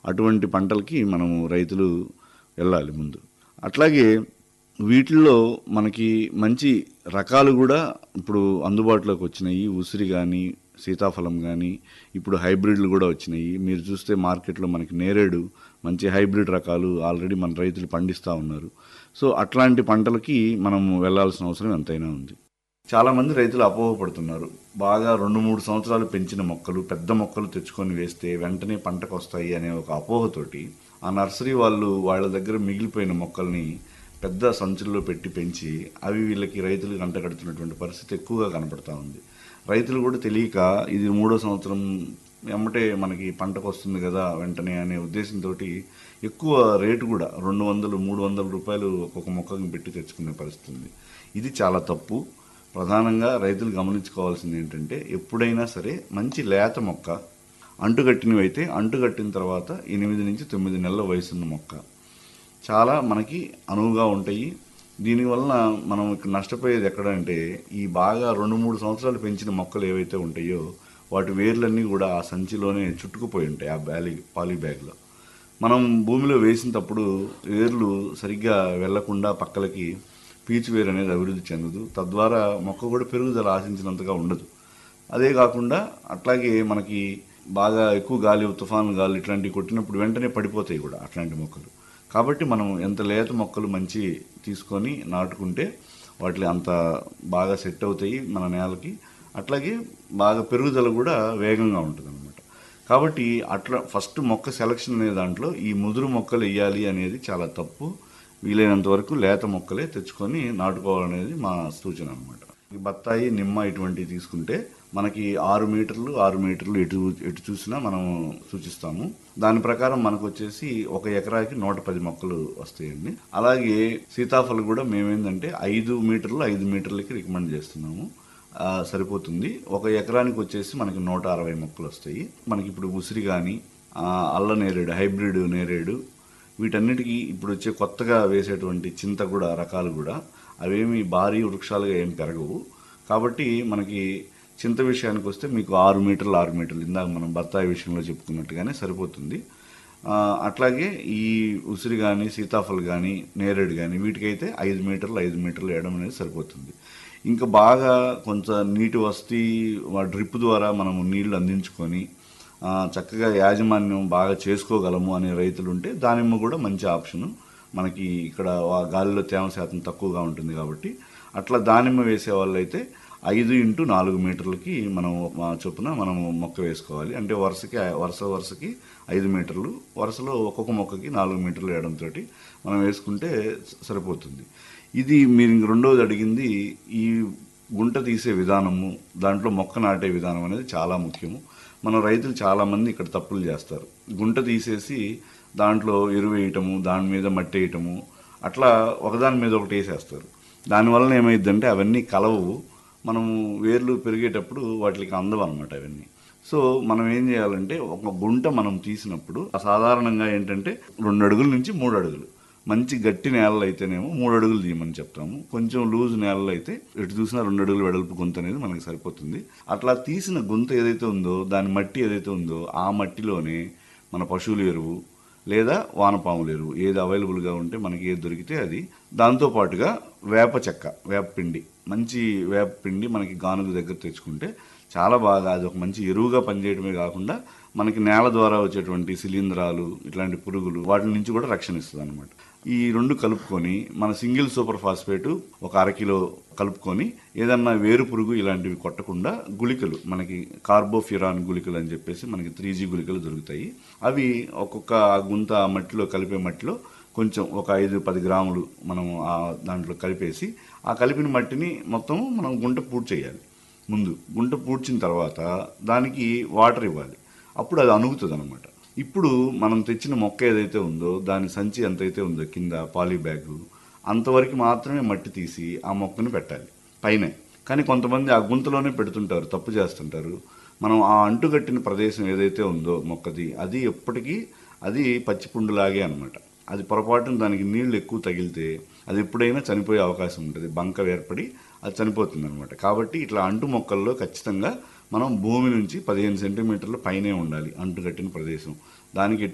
అటువంటి పంటలకి మనము రైతులు వెళ్ళాలి ముందు అట్లాగే వీటిల్లో మనకి మంచి రకాలు కూడా ఇప్పుడు అందుబాటులోకి వచ్చినాయి ఉసిరి కానీ సీతాఫలం కానీ ఇప్పుడు హైబ్రిడ్లు కూడా వచ్చినాయి మీరు చూస్తే మార్కెట్లో మనకి నేరేడు మంచి హైబ్రిడ్ రకాలు ఆల్రెడీ మన రైతులు పండిస్తూ ఉన్నారు సో అట్లాంటి పంటలకి మనం వెళ్ళాల్సిన అవసరం ఎంతైనా ఉంది చాలామంది రైతులు అపోహపడుతున్నారు బాగా రెండు మూడు సంవత్సరాలు పెంచిన మొక్కలు పెద్ద మొక్కలు తెచ్చుకొని వేస్తే వెంటనే పంటకు వస్తాయి అనే ఒక అపోహతోటి ఆ నర్సరీ వాళ్ళు వాళ్ళ దగ్గర మిగిలిపోయిన మొక్కల్ని పెద్ద సంచుల్లో పెట్టి పెంచి అవి వీళ్ళకి రైతులకు అంటగడుతున్నటువంటి పరిస్థితి ఎక్కువగా కనపడతా ఉంది రైతులు కూడా తెలియక ఇది మూడో సంవత్సరం ఎమ్మటే మనకి పంటకు వస్తుంది కదా వెంటనే అనే ఉద్దేశంతో ఎక్కువ రేటు కూడా రెండు వందలు మూడు వందల రూపాయలు ఒక్కొక్క మొక్కకి పెట్టి తెచ్చుకునే పరిస్థితి ఉంది ఇది చాలా తప్పు ప్రధానంగా రైతులు గమనించుకోవాల్సింది ఏంటంటే ఎప్పుడైనా సరే మంచి లేత మొక్క అంటుకట్టినవి అయితే అంటుకట్టిన తర్వాత ఎనిమిది నుంచి తొమ్మిది నెలల వయసున్న మొక్క చాలా మనకి అనువుగా ఉంటాయి దీనివలన మనం ఇక్కడ నష్టపోయేది ఎక్కడ అంటే ఈ బాగా రెండు మూడు సంవత్సరాలు పెంచిన మొక్కలు ఏవైతే ఉంటాయో వాటి వేర్లన్నీ కూడా ఆ సంచిలోనే చుట్టుకుపోయి ఉంటాయి ఆ బ్యాలీ పాలీ బ్యాగ్లో మనం భూమిలో వేసినప్పుడు వేర్లు సరిగ్గా వెళ్లకుండా పక్కలకి పీచు వేరు అనేది అభివృద్ధి చెందదు తద్వారా మొక్క కూడా పెరుగుదల ఆశించినంతగా ఉండదు అదే కాకుండా అట్లాగే మనకి బాగా ఎక్కువ గాలి తుఫాను గాలి ఇట్లాంటివి కొట్టినప్పుడు వెంటనే పడిపోతాయి కూడా అట్లాంటి మొక్కలు కాబట్టి మనం ఎంత లేత మొక్కలు మంచి తీసుకొని నాటుకుంటే వాటి అంత బాగా సెట్ అవుతాయి మన నేలకి అట్లాగే బాగా పెరుగుదల కూడా వేగంగా ఉంటుంది అనమాట కాబట్టి అట్లా ఫస్ట్ మొక్క సెలక్షన్ అనే దాంట్లో ఈ ముదురు మొక్కలు వేయాలి అనేది చాలా తప్పు వీలైనంత వరకు లేత మొక్కలే తెచ్చుకొని నాటుకోవాలనేది మా సూచన అనమాట ఈ బత్తాయి నిమ్మ ఇటువంటివి తీసుకుంటే మనకి ఆరు మీటర్లు ఆరు మీటర్లు ఎటు ఎటు చూసినా మనం సూచిస్తాము దాని ప్రకారం మనకు వచ్చేసి ఒక ఎకరాకి నూట పది మొక్కలు వస్తాయండి అలాగే సీతాఫలం కూడా మేమేందంటే ఐదు మీటర్లు ఐదు మీటర్లకి రికమెండ్ చేస్తున్నాము ఆ, సరిపోతుంది ఒక ఎకరానికి వచ్చేసి మనకి నూట అరవై మొక్కలు వస్తాయి మనకి ఇప్పుడు ఉసిరి కానీ అల్ల నేరేడు హైబ్రిడ్ నేరేడు వీటన్నిటికీ ఇప్పుడు వచ్చే కొత్తగా వేసేటువంటి చింత కూడా రకాలు కూడా అవేమి భారీ వృక్షాలుగా ఏం పెరగవు కాబట్టి మనకి చింత విషయానికి వస్తే మీకు ఆరు మీటర్లు ఆరు మీటర్లు ఇందాక మనం బత్తాయి విషయంలో చెప్పుకున్నట్టుగానే సరిపోతుంది ఆ, అట్లాగే ఈ ఉసిరి కానీ సీతాఫలం కానీ నేరేడు కానీ వీటికైతే ఐదు మీటర్లు ఐదు మీటర్లు వేయడం అనేది సరిపోతుంది ఇంకా బాగా కొంత నీటి వస్తీ డ్రిప్ ద్వారా మనము నీళ్లు అందించుకొని ఆ, చక్కగా యాజమాన్యం బాగా చేసుకోగలము అనే రైతులు ఉంటే దానిమ్మ కూడా మంచి ఆప్షను మనకి ఇక్కడ ఆ గాలిలో తేమ శాతం తక్కువగా ఉంటుంది కాబట్టి అట్లా దానిమ్మ వేసే వాళ్ళు అయితే ఐదు ఇంటూ నాలుగు మీటర్లకి మనం ఆ, చొప్పున మనం మొక్క వేసుకోవాలి అంటే వరుసకి వరుస వరుసకి ఐదు మీటర్లు వరుసలో ఒక్కొక్క మొక్కకి నాలుగు మీటర్లు వేయడంతో మనం వేసుకుంటే స- సరిపోతుంది ఇది మీరు ఇంక రెండోది అడిగింది ఈ గుంట తీసే విధానము దాంట్లో మొక్క నాటే విధానం అనేది చాలా ముఖ్యము మన రైతులు చాలామంది ఇక్కడ తప్పులు చేస్తారు గుంట తీసేసి దాంట్లో ఎరువు వేయటము దాని మీద మట్టి వేయటము అట్లా ఒకదాని మీద ఒకటి వేసేస్తారు దానివలన ఏమైందంటే అవన్నీ కలవు మనము వేర్లు పెరిగేటప్పుడు వాటికి అందవు అనమాట అవన్నీ సో మనం ఏం చేయాలంటే ఒక గుంట మనం తీసినప్పుడు సాధారణంగా ఏంటంటే రెండు అడుగుల నుంచి మూడు అడుగులు మంచి గట్టి నేలలు అయితేనేమో మూడు అడుగులు తీయమని చెప్తాము కొంచెం లూజ్ నేలలు అయితే ఎటు చూసినా రెండు అడుగులు వెడల్పు గుంత అనేది మనకి సరిపోతుంది అట్లా తీసిన గుంత ఏదైతే ఉందో దాని మట్టి ఏదైతే ఉందో ఆ మట్టిలోనే మన పశువుల ఎరువు లేదా వానపాముల ఎరువు ఏది అవైలబుల్గా ఉంటే మనకి ఏది దొరికితే అది దాంతో పాటుగా వేప చెక్క వేప పిండి మంచి వేప పిండి మనకి గానుగ దగ్గర తెచ్చుకుంటే చాలా బాగా అది ఒక మంచి ఎరువుగా పనిచేయడమే కాకుండా మనకి నేల ద్వారా వచ్చేటువంటి శిలీంధ్రాలు ఇట్లాంటి పురుగులు వాటి నుంచి కూడా రక్షణ ఇస్తుంది అనమాట ఈ రెండు కలుపుకొని మన సింగిల్ సూపర్ ఫాస్ఫేట్ ఒక అరకిలో కలుపుకొని ఏదన్నా వేరు పురుగు ఇలాంటివి కొట్టకుండా గుళికలు మనకి కార్బోఫ్యూరాన్ గుళికలు అని చెప్పేసి మనకి త్రీ జీ గుళికలు దొరుకుతాయి అవి ఒక్కొక్క గుంత మట్టిలో కలిపే మట్టిలో కొంచెం ఒక ఐదు పది గ్రాములు మనం ఆ దాంట్లో కలిపేసి ఆ కలిపిన మట్టిని మొత్తం మనం గుంట పూర్తి చేయాలి ముందు గుంట పూడ్చిన తర్వాత దానికి వాటర్ ఇవ్వాలి అప్పుడు అది అణుగుతుంది అనమాట ఇప్పుడు మనం తెచ్చిన మొక్క ఏదైతే ఉందో దాని సంచి ఎంతైతే ఉందో కింద పాలీ బ్యాగ్ అంతవరకు మాత్రమే మట్టి తీసి ఆ మొక్కను పెట్టాలి పైనే కానీ కొంతమంది ఆ గుంతలోనే పెడుతుంటారు తప్పు చేస్తుంటారు మనం ఆ అంటుకట్టిన ప్రదేశం ఏదైతే ఉందో మొక్కది అది ఎప్పటికీ అది పచ్చిపుండులాగే అనమాట అది పొరపాటున దానికి నీళ్లు ఎక్కువ తగిలితే అది ఎప్పుడైనా చనిపోయే అవకాశం ఉంటుంది బంక ఏర్పడి అది చనిపోతుంది అనమాట కాబట్టి ఇట్లా అంటు మొక్కల్లో ఖచ్చితంగా మనం భూమి నుంచి పదిహేను సెంటీమీటర్ల పైనే ఉండాలి అంటు కట్టిన ప్రదేశం దానికి ఎటు